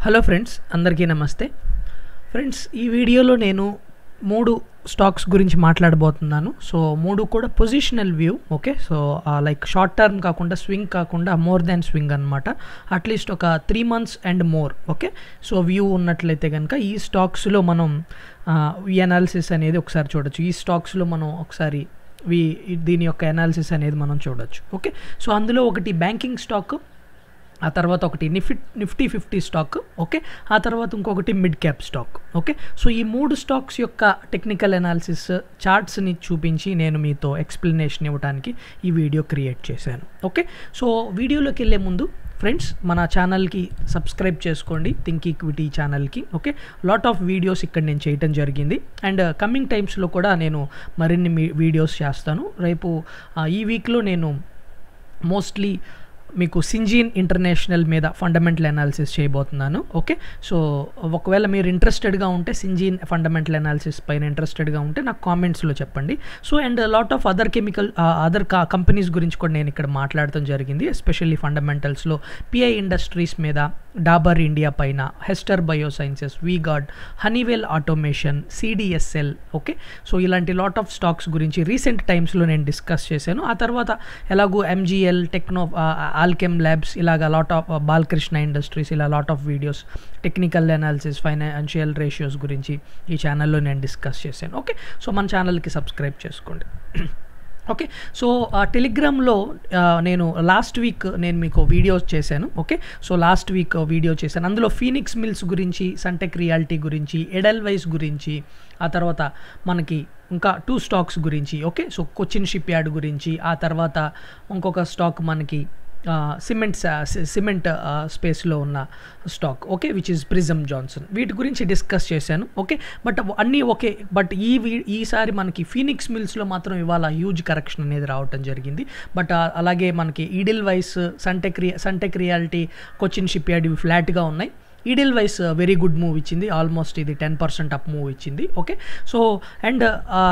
hello friends అందరికీ నమస్తే friends ఈ వీడియోలో నేను మూడు స్టాక్స్ గురించి మాట్లాడబోతున్నాను సో మూడు కూడా positional view okay so like short term కాకుండా స్వింగ్ కాకుండా మోర్ దాన్ స్వింగ్ అనమాట అట్లీస్ట్ ఒక three months and more okay so view ఉన్నట్లయితే కనుక ఈ స్టాక్స్లో మనం ఈ అనాలిసిస్ అనేది ఒకసారి చూడొచ్చు ఈ స్టాక్స్లో మనం ఒకసారి వి దీని యొక్క అనాలిసిస్ అనేది మనం చూడొచ్చు ఓకే సో అందులో ఒకటి బ్యాంకింగ్ స్టాక్ ఆ తర్వాత ఒకటి Nifty Nifty fifty stock okay ఆ తర్వాత ఇంకొకటి mid cap stock okay so ఈ మూడు స్టాక్స్ యొక్క టెక్నికల్ అనాలిసిస్ చార్ట్స్ని చూపించి నేను మీతో ఎక్స్ప్లెనేషన్ ఇవ్వడానికి ఈ వీడియో క్రియేట్ చేశాను ఓకే సో వీడియోలోకి వెళ్ళే ముందు ఫ్రెండ్స్ మన ఛానల్కి సబ్స్క్రైబ్ చేసుకోండి థింక్ ఈక్విటీ ఛానల్కి ఓకే లాట్ ఆఫ్ వీడియోస్ ఇక్కడ నేను చేయటం జరిగింది అండ్ కమింగ్ టైమ్స్లో కూడా నేను మరిన్ని వీడియోస్ చేస్తాను రేపు ఈ వీక్లో నేను మోస్ట్లీ మీకు సింజీన్ ఇంటర్నేషనల్ మీద ఫండమెంటల్ అనాలిసిస్ చేయబోతున్నాను ఓకే సో ఒకవేళ మీరు ఇంట్రెస్టెడ్గా ఉంటే సింజీన్ ఫండమెంటల్ అనాలిసిస్ పైన ఇంట్రెస్టెడ్గా ఉంటే నాకు కామెంట్స్లో చెప్పండి so and lot of other chemical other companies గురించి కూడా నేను ఇక్కడ మాట్లాడటం జరిగింది ఎస్పెషల్లీ ఫండమెంటల్స్లో పిఐ ఇండస్ట్రీస్ మీద డాబర్ ఇండియా పైన Hester biosciences V Guard Honeywell automation CDSL okay so ఇలాంటి లాట్ ఆఫ్ స్టాక్స్ గురించి రీసెంట్ టైమ్స్లో నేను డిస్కస్ చేశాను ఆ తర్వాత ఎలాగో ఎంజిఎల్ టెక్నో ఆల్కెమ్ ల్యాబ్స్ ఇలాగ లాట్ ఆఫ్ బాలకృష్ణ ఇండస్ట్రీస్ ఇలా lot of videos technical analysis financial ratios గురించి ఈ ఛానల్లో నేను డిస్కస్ చేశాను ఓకే సో మన ఛానల్కి సబ్స్క్రైబ్ చేసుకోండి ఓకే సో టెలిగ్రామ్లో నేను లాస్ట్ వీక్ నేను మీకు వీడియోస్ చేశాను okay so last week video చేశాను అందులో ఫీనిక్స్ మిల్స్ గురించి సంటెక్ రియాలిటీ గురించి ఎడల్వైస్ గురించి ఆ తర్వాత మనకి ఇంకా టూ స్టాక్స్ గురించి okay so Cochin shipyard గురించి ఆ తర్వాత ఇంకొక స్టాక్ మనకి సిమెంట్ సిమెంట్ స్పేస్లో ఉన్న stock okay which is Prism Johnson వీటి గురించి డిస్కస్ చేశాను ఓకే బట్ అన్నీ ఓకే బట్ ఈ ఈసారి మనకి ఫీనిక్స్ మిల్స్లో మాత్రం ఇవాళ హ్యూజ్ కరెక్షన్ అనేది రావటం జరిగింది బట్ అలాగే మనకి ఈడిల్ వైస్ సంటెక్ రియా Sunteck realty Cochin shipyard ఇవి ఫ్లాట్గా ఉన్నాయి Edelweiss very good move ఇచ్చింది ఆల్మోస్ట్ ఇది టెన్ పర్సెంట్ అప్ మూవ్ ఇచ్చింది ఓకే సో అండ్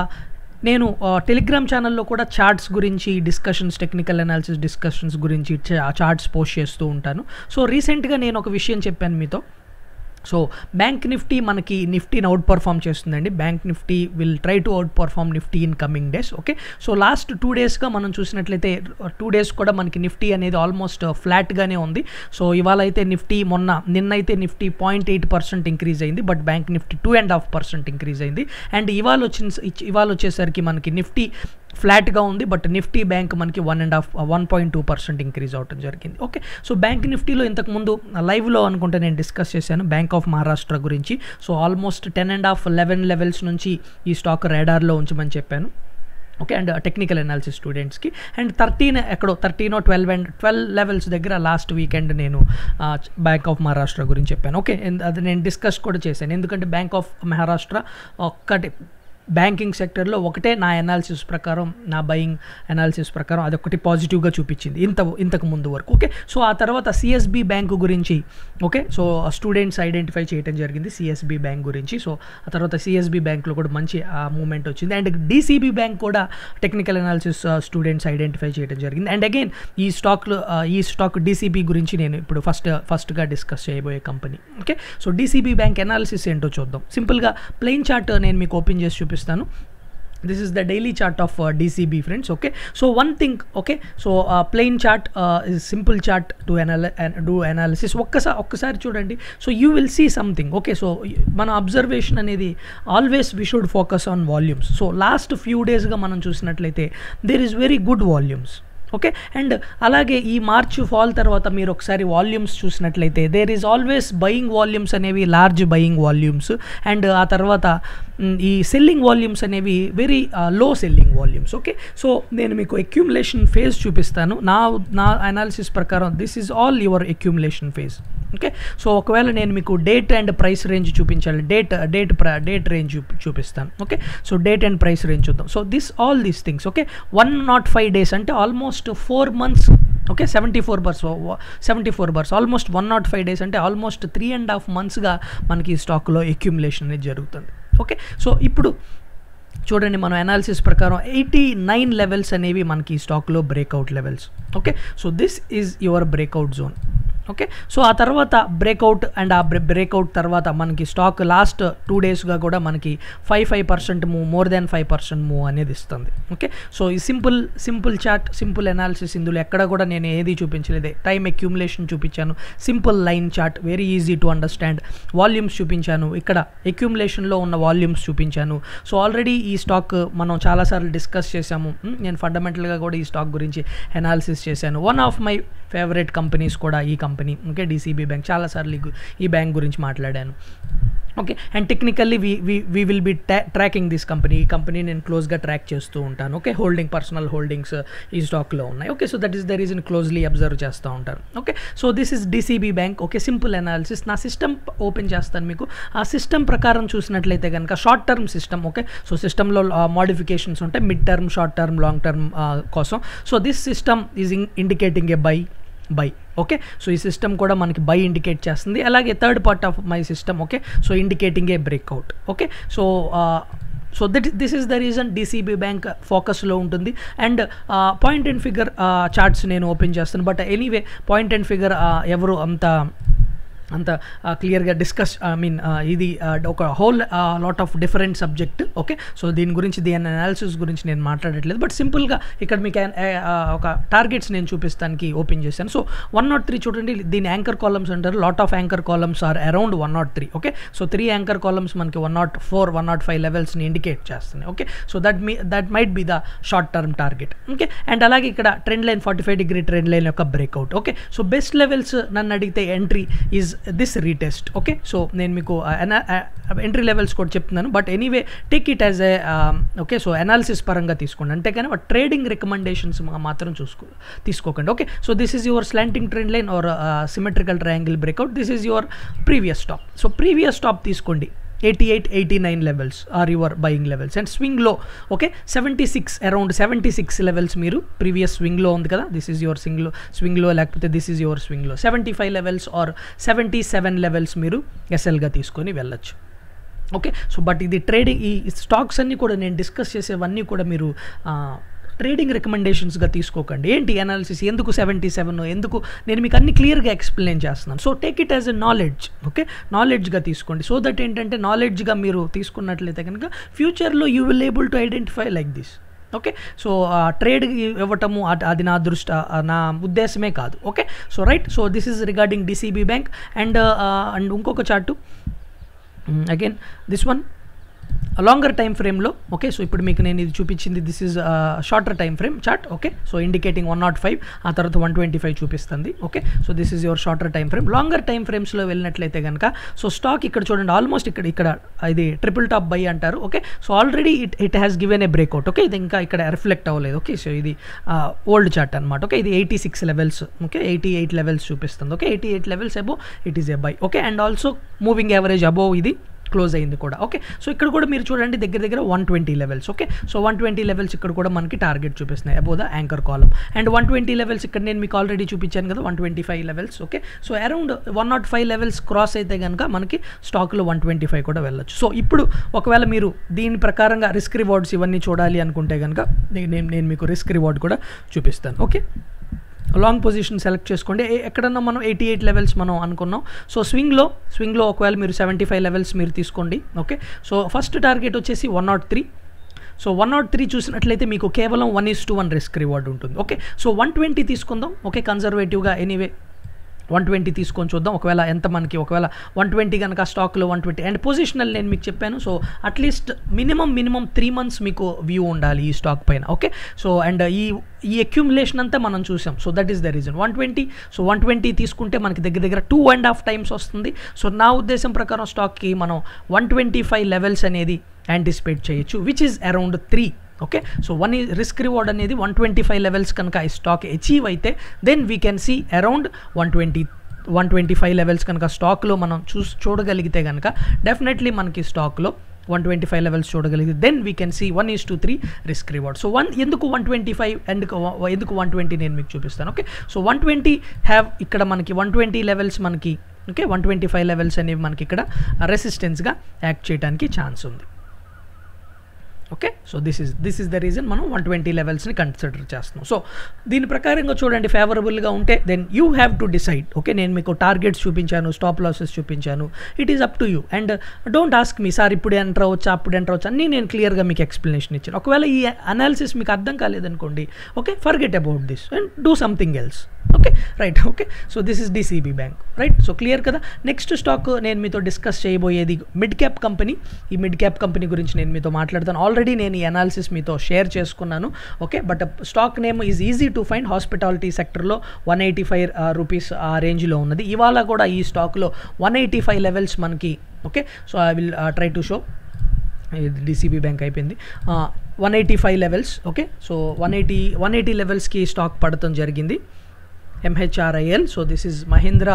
నేను టెలిగ్రామ్ ఛానల్లో కూడా చార్ట్స్ గురించి డిస్కషన్స్ టెక్నికల్ అనాలిసిస్ డిస్కషన్స్ గురించి చార్ట్స్ పోస్ట్ చేస్తూ ఉంటాను సో రీసెంట్గా నేను ఒక విషయం చెప్పాను మీతో సో బ్యాంక్ నిఫ్టీ మనకి నిఫ్టీని అవుట్ పర్ఫామ్ చేస్తుందండి bank Nifty will try to outperform Nifty in coming days okay so last two డేస్గా మనం చూసినట్లయితే టూ డేస్ కూడా మనకి నిఫ్టీ అనేది ఆల్మోస్ట్ ఫ్లాట్గానే ఉంది సో ఇవాళ అయితే నిఫ్టీ మొన్న నిన్నైతే Nifty point eight percent increase అయింది but bank Nifty two and half percent increase అయింది అండ్ ఇవాళ వచ్చిన ఇవాళ వచ్చేసరికి మనకి నిఫ్టీ ఫ్లాట్గా ఉంది బట్ నిఫ్టీ బ్యాంక్ మనకి one and half one point two percent increase అవడం జరిగింది ఓకే సో బ్యాంక్ నిఫ్టీలో ఇంతకుముందు లైవ్లో అనుకుంటే నేను డిస్కస్ చేశాను బ్యాంక్ ఆఫ్ మహారాష్ట్ర గురించి so almost ten and half eleven levels నుంచి ఈ స్టాక్ రేడార్లో ఉంచమని చెప్పాను ఓకే అండ్ టెక్నికల్ అనాలిసిస్ స్టూడెంట్స్కి అండ్ థర్టీన్ ఎక్కడో thirteen twelve and twelve levels దగ్గర లాస్ట్ వీకెండ్ నేను బ్యాంక్ ఆఫ్ మహారాష్ట్ర గురించి చెప్పాను ఓకే అది నేను డిస్కస్ కూడా చేశాను ఎందుకంటే బ్యాంక్ ఆఫ్ మహారాష్ట్ర ఒక్కటి బ్యాంకింగ్ సెక్టర్లో ఒకటే నా అనాలిసిస్ ప్రకారం నా బయింగ్ అనాలిసిస్ ప్రకారం అదొకటి పాజిటివ్గా చూపించింది ఇంత ఇంతకు ముందు వరకు ఓకే సో ఆ తర్వాత సిఎస్బి బ్యాంకు గురించి ఓకే సో స్టూడెంట్స్ ఐడెంటిఫై చేయడం జరిగింది సిఎస్బి బ్యాంక్ గురించి సో ఆ తర్వాత సిఎస్బి బ్యాంక్లో కూడా మంచి మూమెంట్ వచ్చింది అండ్ డీసీబీ బ్యాంక్ కూడా టెక్నికల్ అనాలిసిస్ స్టూడెంట్స్ ఐడెంటిఫై చేయడం జరిగింది అండ్ అగైన్ ఈ స్టాక్లో ఈ స్టాక్ డీసీబీ గురించి నేను ఇప్పుడు ఫస్ట్ ఫస్ట్గా డిస్కస్ చేయబోయే company okay so DCB bank analysis ఏంటో చూద్దాం సింపుల్గా ప్లెయిన్ చార్ట్ నేను మీకు ఓపెన్ చేసి చూపిస్తాను this is the daily chart of DCB friends okay so one thing okay so plain chart is simple chart to అనాల డూ అనాలిసిస్ ఒక్కసారి ఒక్కసారి చూడండి so you will see something okay so మన observation అనేది always we should focus on volumes so last few డేస్గా మనం చూసినట్లయితే there is very good volumes okay and అలాగే ఈ మార్చ్ ఫాల్ తర్వాత మీరు ఒకసారి వాల్యూమ్స్ చూసినట్లయితే there is always buying volumes అనేవి లార్జ్ బయింగ్ వాల్యూమ్స్ అండ్ ఆ తర్వాత ఈ సెల్లింగ్ వాల్యూమ్స్ అనేవి very low selling volumes okay so నేను మీకు ఎక్యుములేషన్ ఫేజ్ చూపిస్తాను నా నా అనాలిసిస్ ప్రకారం this is all your accumulation phase okay so ఒకవేళ నేను మీకు డేట్ అండ్ ప్రైస్ రేంజ్ చూపించాలి డేట్ డేట్ డేట్ రేంజ్ చూపిస్తాను okay so date and price range చూద్దాం so this all these things okay one not five days అంటే almost four months okay seventy four bars seventy four bars almost one not five days అంటే almost three and half మంత్స్గా మనకి ఈ స్టాక్లో accumulation అనేది జరుగుతుంది okay so ఇప్పుడు చూడండి మనం అనాలిసిస్ ప్రకారం ఎయిటీ నైన్ లెవెల్స్ అనేవి మనకి ఈ స్టాక్లో breakout levels okay so this is your breakout zone okay so ఆ తర్వాత బ్రేక్అవుట్ అండ్ ఆ బ్రేక్అవుట్ తర్వాత మనకి స్టాక్ లాస్ట్ టూ డేస్గా కూడా మనకి five five percent move more than five percent move అనేది ఇస్తుంది ఓకే సో ఈ simple simple chart simple analysis ఇందులో ఎక్కడ కూడా నేను ఏది చూపించలేదే టైం అక్యూములేషన్ చూపించాను simple line chart very easy to understand volumes చూపించాను ఇక్కడ అక్యూములేషన్లో ఉన్న వాల్యూమ్స్ చూపించాను సో ఆల్రెడీ ఈ స్టాక్ మనం చాలాసార్లు డిస్కస్ చేశాము మ్, నేను ఫండమెంటల్గా కూడా ఈ స్టాక్ గురించి అనాలిసిస్ చేశాను one of my favourite companies కూడా ఈ కంపెనీ ఓకే డీసీబీ బ్యాంక్ చాలాసార్లు ఈ గు- ఈ బ్యాంక్ గురించి మాట్లాడాను okay and technically we we we will be tracking this company ఈ కంపెనీ నేను క్లోజ్గా ట్రాక్ చేస్తూ ఉంటాను ఓకే హోల్డింగ్ పర్సనల్ హోల్డింగ్స్ ఈ స్టాక్లో ఉన్నాయి okay so that is the reason closely observe చేస్తూ ఉంటాను okay so this is DCB bank okay simple analysis నా సిస్టమ్ ఓపెన్ చేస్తాను మీకు ఆ సిస్టమ్ ప్రకారం చూసినట్లయితే కనుక short term system okay so సిస్టంలో మోడిఫికేషన్స్ ఉంటాయి mid term short term long term కోసం so this system is indicating a buy buy okay so ఈ సిస్టమ్ కూడా మనకి బై ఇండికేట్ చేస్తుంది అలాగే third part of my system okay so indicating a breakout okay so so that this is the reason DCB bank ఫోకస్లో ఉంటుంది and point and figure charts నేను open చేస్తాను but anyway point and figure ఎవరు అంత అంత క్లియర్గా discuss I mean ఇది uh, ఒక whole lot of different subject okay so దీని గురించి దీని అనాలిసిస్ గురించి నేను మాట్లాడట్లేదు బట్ సింపుల్గా ఇక్కడ మీకు an- uh, ఒక టార్గెట్స్ నేను చూపిస్తానికి ఓపెన్ చేశాను సో వన్ నాట్ త్రీ చూడండి దీని యాంకర్ కాలమ్స్ అంటారు lot of anchor columns are around one nought three okay so three anchor columns మనకి one nought four one not five లెవెల్స్ని ఇండికేట్ చేస్తున్నాయి okay so that me that might be the short term target okay and అలాగే ఇక్కడ trend line forty five degree trend line యొక్క breakout okay so best levels నన్ను అడిగితే entry is this retest okay so నేను మీకు entry levels కూడా చెప్తున్నాను but anyway take it as a okay so analysis పరంగా తీసుకోండి అంటే కానీ ట్రేడింగ్ రికమెండేషన్స్ మాత్రం చూసుకో తీసుకోకండి okay so this is your slanting trend line or symmetrical triangle breakout this is your previous stop so previous stop తీసుకోండి eighty eight eighty nine levels are your buying levels and స్వింగ్లో okay seventy six around seventy six levels మీరు previous స్వింగ్లో ఉంది కదా this is your స్వింగ్లో స్వింగ్లో లేకపోతే this is your స్వింగ్లో seventy five levels or seventy seven levels మీరు ఎస్ఎల్గా తీసుకొని వెళ్ళొచ్చు ఓకే సో బట్ ఇది ట్రేడింగ్ ఈ స్టాక్స్ అన్నీ కూడా నేను డిస్కస్ చేసేవన్నీ కూడా మీరు ట్రేడింగ్ రికమెండేషన్స్గా తీసుకోకండి ఏంటి అనాలిసిస్ ఎందుకు సెవెంటీ సెవెన్ ఎందుకు నేను మీకు అన్ని క్లియర్గా ఎక్స్ప్లెయిన్ చేస్తున్నాను so take it as a knowledge okay నాలెడ్జ్గా తీసుకోండి సో దట్ ఏంటంటే నాలెడ్జ్గా మీరు తీసుకున్నట్లయితే కనుక ఫ్యూచర్లో you will able to identify like this okay so trade ఇవ్వటము అట్- అది నా దృష్ట ఆ, నా ఉద్దేశమే కాదు okay so right so this is regarding DCB bank and and ఇంకొక chart again this one longer time ఫ్రేమ్లో ఓకే సో ఇప్పుడు మీకు నేను ఇది చూపించింది this is shorter time frame chart okay so indicating one not five ఆ తర్వాత one twenty five చూపిస్తుంది okay so this is your shorter time frame longer time ఫ్రేమ్స్లో వెళ్ళినట్లయితే కనుక సో స్టాక్ ఇక్కడ చూడండి ఆల్మోస్ట్ ఇక్కడ ఇక్కడ ఇది ట్రిపుల్ టాప్ బై అంటారు okay so already it it has given a breakout okay ఇది ఇంకా ఇక్కడ రిఫ్లెక్ట్ అవ్వలేదు ఓకే సో ఇది ఓల్డ్ చార్ట్ అనమాట ఓకే ఇది eighty six levels okay eighty eight levels చూపిస్తుంది okay eighty eight levels above it is a buy okay and also moving average above ఇది close అయింది కూడా ఓకే సో ఇక్కడ కూడా మీరు చూడండి దగ్గర దగ్గర one twenty levels okay so one twenty levels ఇక్కడ కూడా మనకి టార్గెట్ చూపిస్తున్నాయి above the anchor column and one twenty levels ఇక్కడ నేను మీకు ఆల్రెడీ చూపించాను కదా one twenty five levels okay so around one not five levels cross అయితే కనుక మనకి స్టాక్లో వన్ ట్వంటీ ఫైవ్ కూడా వెళ్ళొచ్చు సో ఇప్పుడు ఒకవేళ మీరు దీని ప్రకారంగా రిస్క్ రివార్డ్స్ ఇవన్నీ చూడాలి అనుకుంటే కనుక నేను నేను మీకు రిస్క్ రివార్డ్ కూడా చూపిస్తాను ఓకే లాంగ్ పొజిషన్ సెలెక్ట్ చేసుకోండి ఏ- ఎక్కడన్నా మనం ఎయిటీ ఎయిట్ లెవెల్స్ మనం అనుకున్నాం సో స్వింగ్లో స్వింగ్లో ఒకవేళ మీరు సెవెంటీ ఫైవ్ లెవెల్స్ మీరు తీసుకోండి ఓకే సో ఫస్ట్ టార్గెట్ వచ్చేసి one nought three so one nought three చూసినట్లయితే మీకు కేవలం one is to one risk reward ఉంటుంది ఓకే సో వన్ ట్వంటీ తీసుకుందాం ఓకే కన్జర్వేటివ్గా ఎనీవే వన్ ట్వంటీ తీసుకొని చూద్దాం ఒకవేళ ఎంత మనకి ఒకవేళ వన్ ట్వంటీ కనుక స్టాక్లో వన్ ట్వంటీ అండ్ పొజిషనల్ నేను మీకు చెప్పాను so at least minimum minimum three months మీకు వ్యూ ఉండాలి ఈ స్టాక్ పైన ఓకే సో అండ్ ఈ ఈ అక్యూములేషన్ అంతా మనం చూసాం so that is the reason one twenty so one twenty తీసుకుంటే మనకి దగ్గర దగ్గర టూ అండ్ హాఫ్ టైమ్స్ వస్తుంది సో నా ఉద్దేశం ప్రకారం స్టాక్కి మనం వన్ ట్వంటీ ఫైవ్ లెవెల్స్ అనేది యాంటిసిపేట్ చేయొచ్చు which is around three okay so one ఈ రిస్క్ రివార్డ్ అనేది వన్ ట్వంటీ ఫైవ్ లెవెల్స్ కనుక ఈ స్టాక్ అచీవ్ అయితే then we can see around one twenty one twenty five levels కనుక స్టాక్లో మనం చూసి చూడగలిగితే కనుక డెఫినెట్లీ మనకి స్టాక్లో వన్ ట్వంటీ ఫైవ్ లెవెల్స్ చూడగలిగితే then we can see one is to three risk reward so one ఎందుకు వన్ ట్వంటీ ఫైవ్ ఎందుకు ఎందుకు వన్ ట్వంటీ నేను మీకు చూపిస్తాను okay so one twenty have ఇక్కడ మనకి వన్ ట్వంటీ లెవెల్స్ మనకి okay one twenty five levels అనేవి మనకి ఇక్కడ రెసిస్టెన్స్గా యాక్ట్ చేయడానికి ఛాన్స్ ఉంది okay so this is this is the reason మనం వన్ ట్వంటీ లెవెల్స్ని కన్సిడర్ చేస్తున్నాం సో దీని ప్రకారంగా చూడండి ఫేవరబుల్గా ఉంటే then you have to decide okay నేను మీకు టార్గెట్స్ చూపించాను స్టాప్ లాసెస్ చూపించాను it is up to you and don't ask me sir ఇప్పుడు ఎంటర్ అవ్వచ్చా అప్పుడు ఎంటర్ అవ్వచ్చు అన్నీ నేను క్లియర్గా మీకు ఎక్స్ప్లెనేషన్ ఇచ్చాను ఒకవేళ ఈ అనాలిసిస్ మీకు అర్థం కాలేదనుకోండి okay forget about this and do something else okay right okay so this is DCB bank right so clear కదా నెక్స్ట్ స్టాక్ నేను మీతో డిస్కస్ చేయబోయేది మిడ్ క్యాప్ కంపెనీ ఈ మిడ్ క్యాప్ కంపెనీ గురించి నేను మీతో మాట్లాడతాను ఆల్రెడీ నేను ఈ అనాలిసిస్ మీతో షేర్ చేసుకున్నాను okay but stock name is easy to find hospitality సెక్టర్లో వన్ ఎయిటీ ఫైవ్ రూపీస్ ఆ రేంజ్లో ఉన్నది ఇవాళ కూడా ఈ స్టాక్లో వన్ ఎయిటీ ఫైవ్ లెవెల్స్ మనకి okay so I will try to show ఇది డిసిబి బ్యాంక్ అయిపోయింది one eighty five levels okay so one eighty one eighty లెవెల్స్కి స్టాక్ పడటం జరిగింది MHRIL so this is Mahindra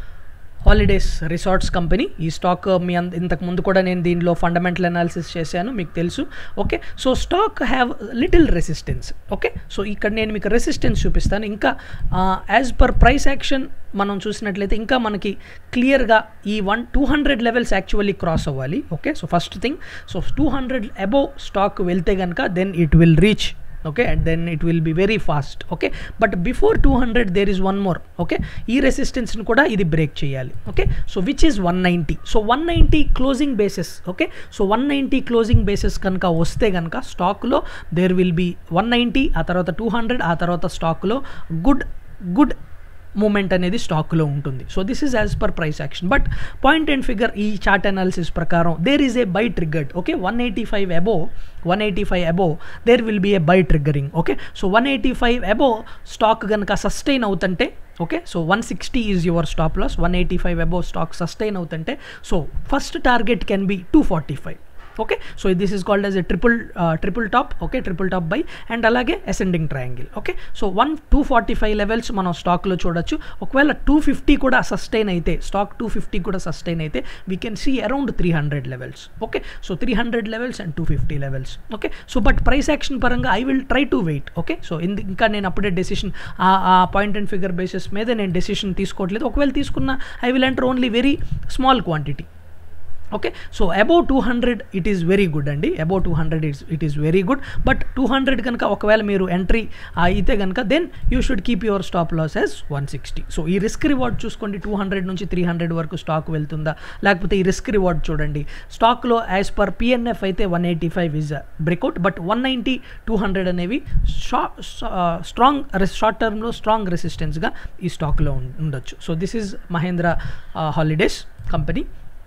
Holidays Resorts company ఈ stock మీ అంత ఇంతకు ముందు కూడా నేను దీనిలో ఫండమెంటల్ అనాలిసిస్ చేశాను మీకు తెలుసు okay so stock have little resistance okay so ఇక్కడ నేను మీకు రెసిస్టెన్స్ చూపిస్తాను ఇంకా యాజ్ పర్ ప్రైస్ యాక్షన్ మనం చూసినట్లయితే ఇంకా మనకి క్లియర్గా ఈ one two hundred levels actually cross అవ్వాలి okay so first thing so two hundred above stock వెళ్తే కనుక then it will reach okay and then it will be very fast okay but before two hundred there is one more okay ఈ రెసిస్టెన్స్ని కూడా ఇది break చేయాలి okay so which is one ninety so one ninety closing basis okay so one ninety closing basis కనుక వస్తే కనుక స్టాక్లో there will be one ninety ఆ తర్వాత టూ హండ్రెడ్ ఆ తర్వాత స్టాక్లో గుడ్ గుడ్ మూమెంట్ అనేది స్టాక్లో ఉంటుంది so this is as per price action but point and figure ఈ చార్ట్ అనాలిసిస్ ప్రకారం there is a buy triggered okay one eighty five above one eighty five above there will be a buy triggering okay so one eighty five above stock కనుక sustain అవుతుంటే okay so one sixty is your stop loss one eighty five above stock sustain అవుతుంటే so first target can be two forty five okay so this is called as a triple triple top okay triple top buy and అలాగే ascending triangle okay so one two forty five levels మనం స్టాక్లో చూడొచ్చు ఒకవేళ two fifty కూడా sustain అయితే stock two fifty కూడా sustain అయితే we can see around three hundred levels okay so three hundred levels and two fifty levels okay so but price action పరంగా I will try to wait okay so ఇంకా నేను అప్పుడే decision ఆ point and figure basis మీద నేను decision తీసుకోవట్లేదు ఒకవేళ తీసుకున్న I will enter only very small quantity okay so above two hundred it is very good అండి above two hundred it's it is very good but two hundred కనుక ఒకవేళ మీరు entry అయితే కనుక then you should keep your stop loss as one sixty so ఈ risk reward చూసుకోండి two hundred నుంచి three hundred వరకు స్టాక్ వెళ్తుందా లేకపోతే ఈ రిస్క్ రివార్డ్ చూడండి స్టాక్లో యాజ్ పర్ పిఎన్ఎఫ్ అయితే one eighty five is breakout but one ninety two hundred అనేవి షా స్ట్రాంగ్ షార్ట్ టర్మ్లో స్ట్రాంగ్ రెసిస్టెన్స్గా ఈ స్టాక్లో ఉండొచ్చు so this is Mahindra Holidays company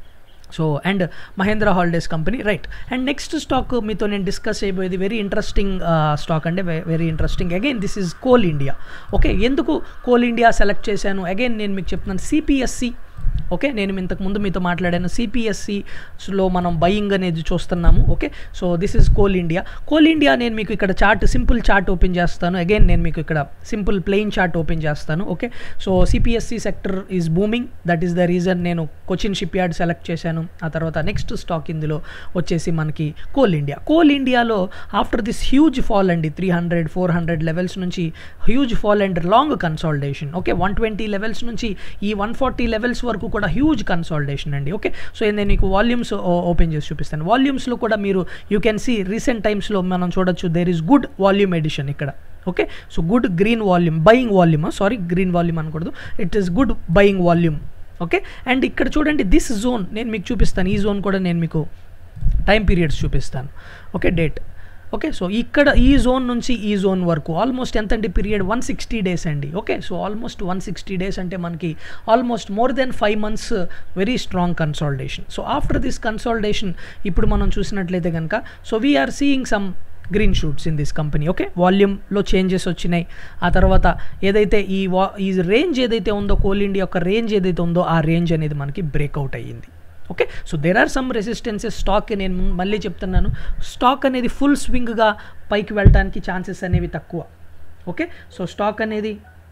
so and Mahindra Holidays company right and next stock మీతో నేను డిస్కస్ చేయబోయేది వెరీ ఇంట్రెస్టింగ్ స్టాక్ అంటే very interesting again this is Coal India okay ఎందుకు కోల్ ఇండియా సెలెక్ట్ చేశాను అగైన్ నేను మీకు చెప్తున్నాను సిపిఎస్సి ఓకే నేను ఇంతకు ముందు మీతో మాట్లాడాను సిపిఎస్సిలో మనం బయింగ్ అనేది చూస్తున్నాము okay so this is Coal India Coal India నేను మీకు ఇక్కడ చార్ట్ సింపుల్ చార్ట్ ఓపెన్ చేస్తాను అగైన్ నేను మీకు ఇక్కడ సింపుల్ ప్లెయిన్ చార్ట్ ఓపెన్ చేస్తాను okay so CPSE sector is booming that is the reason నేను కొచ్చిన్ షిప్ యార్డ్ సెలెక్ట్ చేశాను ఆ తర్వాత నెక్స్ట్ స్టాక్ ఇందులో వచ్చేసి మనకి కోల్ ఇండియా కోల్ ఇండియాలో ఆఫ్టర్ దిస్ హ్యూజ్ ఫాల్ అండి three hundred four hundred levels నుంచి huge fall and long consolidation okay one twenty levels నుంచి ఈ వన్ ఫార్టీ లెవెల్స్ వరకు కూడా హ్యూజ్ కన్సాలిడేషన్ అండి ఓకే సో నేను మీకు వాల్యూమ్స్ ఓపెన్ చేసి చూపిస్తాను వాల్యూమ్స్లో కూడా మీరు యూ కెన్ సీ రీసెంట్ టైమ్స్లో మనం చూడొచ్చు there is good volume addition ఇక్కడ okay so good green volume buying volume sorry green volume అనకూడదు it is good buying volume okay and ఇక్కడ చూడండి దిస్ జోన్ నేను మీకు చూపిస్తాను ఈ జోన్ కూడా నేను మీకు టైం పీరియడ్స్ చూపిస్తాను ఓకే డేట్ ఓకే సో ఇక్కడ ఈ జోన్ నుంచి ఈ జోన్ వరకు ఆల్మోస్ట్ ఎంత అండి పీరియడ్ వన్ సిక్స్టీ డేస్ అండి okay so almost one sixty days అంటే మనకి almost more than five months very strong consolidation so after this consolidation ఇప్పుడు మనం చూసినట్లయితే కనుక so we are seeing some green shoots in this company okay వాల్యూమ్లో changes వచ్చినాయి ఆ తర్వాత ఏదైతే ఈ వా ఈ రేంజ్ ఏదైతే ఉందో కోల్ ఇండియా యొక్క రేంజ్ ఏదైతే ఉందో ఆ రేంజ్ అనేది మనకి బ్రేక్అవుట్ అయ్యింది okay so there are some resistances stock నేను మళ్ళీ చెప్తున్నాను స్టాక్ అనేది ఫుల్ స్వింగ్గా పైకి వెళ్ళడానికి ఛాన్సెస్ అనేవి తక్కువ ఓకే సో స్టాక్ అనేది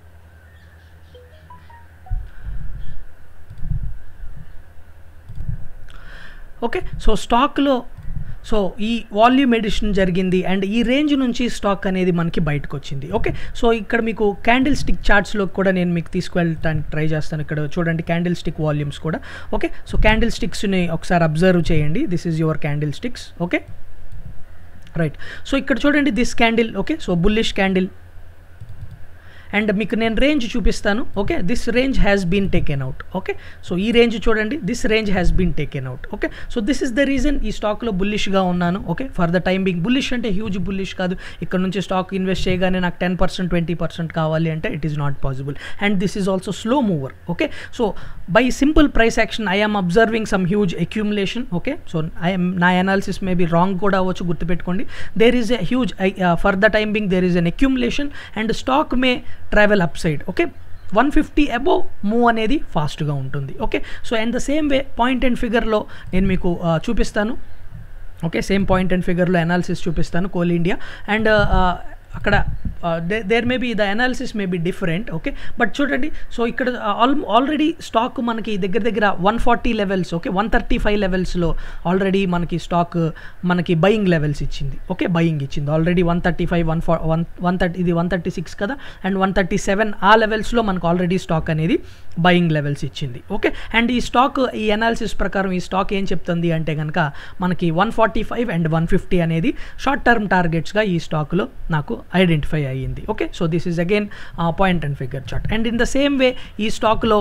ఓకే సో స్టాక్లో సో ఈ వాల్యూమ్ ఎడిషన్ జరిగింది అండ్ ఈ రేంజ్ నుంచి స్టాక్ అనేది మనకి బయటకు వచ్చింది ఓకే సో ఇక్కడ మీకు క్యాండిల్ స్టిక్ చార్ట్స్లో కూడా నేను మీకు తీసుకువెళ్ళటానికి ట్రై చేస్తాను ఇక్కడ చూడండి క్యాండిల్ స్టిక్ వాల్యూమ్స్ కూడా ఓకే సో క్యాండిల్ స్టిక్స్ని ఒకసారి అబ్జర్వ్ చేయండి this is your candlesticks okay right so ఇక్కడ చూడండి this candle okay so bullish candle and మీకు నేను రేంజ్ చూపిస్తాను okay this range has been taken out okay so ఈ రేంజ్ చూడండి this range has been taken out okay so this is the reason ఈ స్టాక్లో బుల్లిష్గా ఉన్నాను okay for the time being bullish అంటే హ్యూజ్ బుల్లిష్ కాదు ఇక్కడ నుంచి స్టాక్ ఇన్వెస్ట్ చేయగానే నాకు టెన్ పర్సెంట్ ట్వంటీ పర్సెంట్ కావాలి అంటే it is not possible and this is also slow mover okay so by simple price action I'm observing some huge accumulation okay so I'm నా analysis maybe wrong కూడా అవ్వచ్చు గుర్తుపెట్టుకోండి there is a huge for the time being there is an accumulation and stock may travel upside okay one fifty above move అనేది ఫాస్ట్గా ఉంటుంది okay so and the same way point and ఫిగర్లో నేను మీకు చూపిస్తాను okay same point and ఫిగర్లో analysis చూపిస్తాను Coal India and అక్కడ there may be the analysis may be different okay but చూడండి సో ఇక్కడ ఆల్ ఆల్రెడీ స్టాక్ మనకి దగ్గర దగ్గర one forty levels okay one thirty five లెవెల్స్లో ఆల్రెడీ మనకి స్టాక్ మనకి బయింగ్ లెవెల్స్ ఇచ్చింది ఓకే బయింగ్ ఇచ్చింది already one thirty five one ఫా వన్ వన్ థర్టీ ఇది వన్ థర్టీ సిక్స్ కదా అండ్ వన్ థర్టీ సెవెన్ ఆ లెవెల్స్లో మనకు ఆల్రెడీ స్టాక్ అనేది బయింగ్ లెవెల్స్ ఇచ్చింది ఓకే అండ్ ఈ స్టాక్ ఈ అనాలిసిస్ ప్రకారం ఈ స్టాక్ ఏం చెప్తుంది అంటే కనుక మనకి one forty five and one fifty అనేది షార్ట్ టర్మ్ టార్గెట్స్గా ఈ స్టాక్లో నాకు ఐడెంటిఫై అయ్యింది okay so this is again point and figure chart and in the same way ఈ స్టాక్లో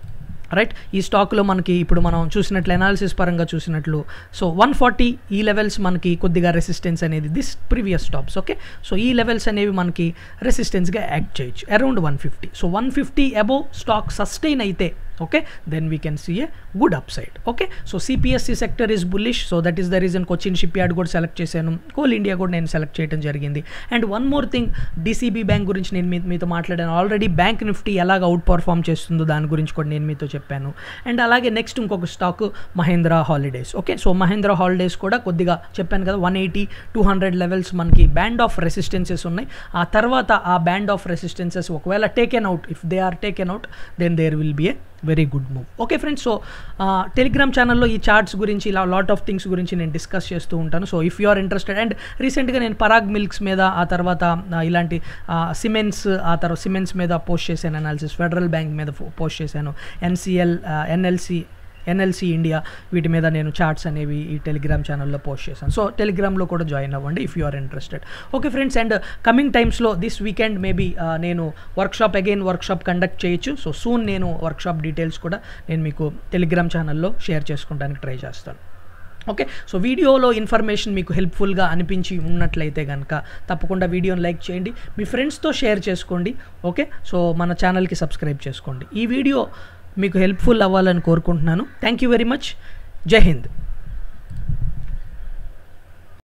రైట్ ఈ స్టాక్లో మనకి ఇప్పుడు మనం చూసినట్లు అనాలిసిస్ పరంగా చూసినట్లు సో వన్ ఫార్టీ ఈ లెవెల్స్ మనకి కొద్దిగా రెసిస్టెన్స్ అనేది this previous stops okay so ఈ లెవెల్స్ అనేవి మనకి రెసిస్టెన్స్గా యాక్ట్ చేయొచ్చు around one fifty so one fifty above stock sustain అయితే okay then we can see a good upside okay so cpsc sector is bullish so that is the reason Cochin Shipyard కూడా select చేశాను కోల్ ఇండియా కూడా నేను select చేయడం జరిగింది and one more thing DCB Bank గురించి నేను మీ మీతో మాట్లాడాను ఆల్రెడీ బ్యాంక్ నిఫ్టీ ఎలాగ అవుట్ పర్ఫామ్ చేస్తుందో దాని గురించి కూడా నేను మీతో చెప్పాను అండ్ అలాగే నెక్స్ట్ ఇంకొక stock Mahindra Holidays okay so Mahindra Holidays కూడా కొద్దిగా చెప్పాను కదా one eighty to hundred levels మనకి బ్యాండ్ ఆఫ్ రెసిస్టెన్సెస్ ఉన్నాయి ఆ తర్వాత ఆ బ్యాండ్ ఆఫ్ రెసిస్టెన్సెస్ ఒకవేళ taken out if they are taken out then there will be a very good move okay friends so Telegram ఛానల్లో ఈ చార్ట్స్ గురించి ఇలా లాట్ ఆఫ్ థింగ్స్ గురించి నేను డిస్కస్ చేస్తూ ఉంటాను so if you are interested and రీసెంట్గా నేను పరాగ్ మిల్క్స్ మీద ఆ తర్వాత ఇలాంటి సిమెంట్స్ ఆ తర్వాత సిమెంట్స్ మీద పోస్ట్ చేశాను అనాలిసిస్ ఫెడరల్ బ్యాంక్ మీద పోస్ట్ చేశాను ఎన్సిఎల్ ఎన్ఎల్సి ఎన్ఎల్సి ఇండియా వీటి మీద నేను చార్ట్స్ అనేవి ఈ టెలిగ్రామ్ ఛానల్లో పోస్ట్ చేశాను సో టెలిగ్రామ్లో కూడా జాయిన్ అవ్వండి if you are interested okay friends and coming టైమ్స్లో దిస్ వీకెండ్ మేబీ నేను వర్క్షాప్ అగైన్ వర్క్షాప్ కండక్ట్ చేయొచ్చు సో సూన్ నేను వర్క్షాప్ డీటెయిల్స్ కూడా నేను మీకు టెలిగ్రామ్ ఛానల్లో షేర్ చేసుకోవడానికి ట్రై చేస్తాను ఓకే సో వీడియోలో ఇన్ఫర్మేషన్ మీకు హెల్ప్ఫుల్గా అనిపించి ఉన్నట్లయితే కనుక తప్పకుండా వీడియోని లైక్ చేయండి మీ ఫ్రెండ్స్తో షేర్ చేసుకోండి ఓకే సో మన ఛానల్కి సబ్స్క్రైబ్ చేసుకోండి ఈ వీడియో మీకు హెల్ప్ఫుల్ అవ్వాలని కోరుకుంటున్నాను థ్యాంక్ యూ వెరీ మచ్ జై హింద్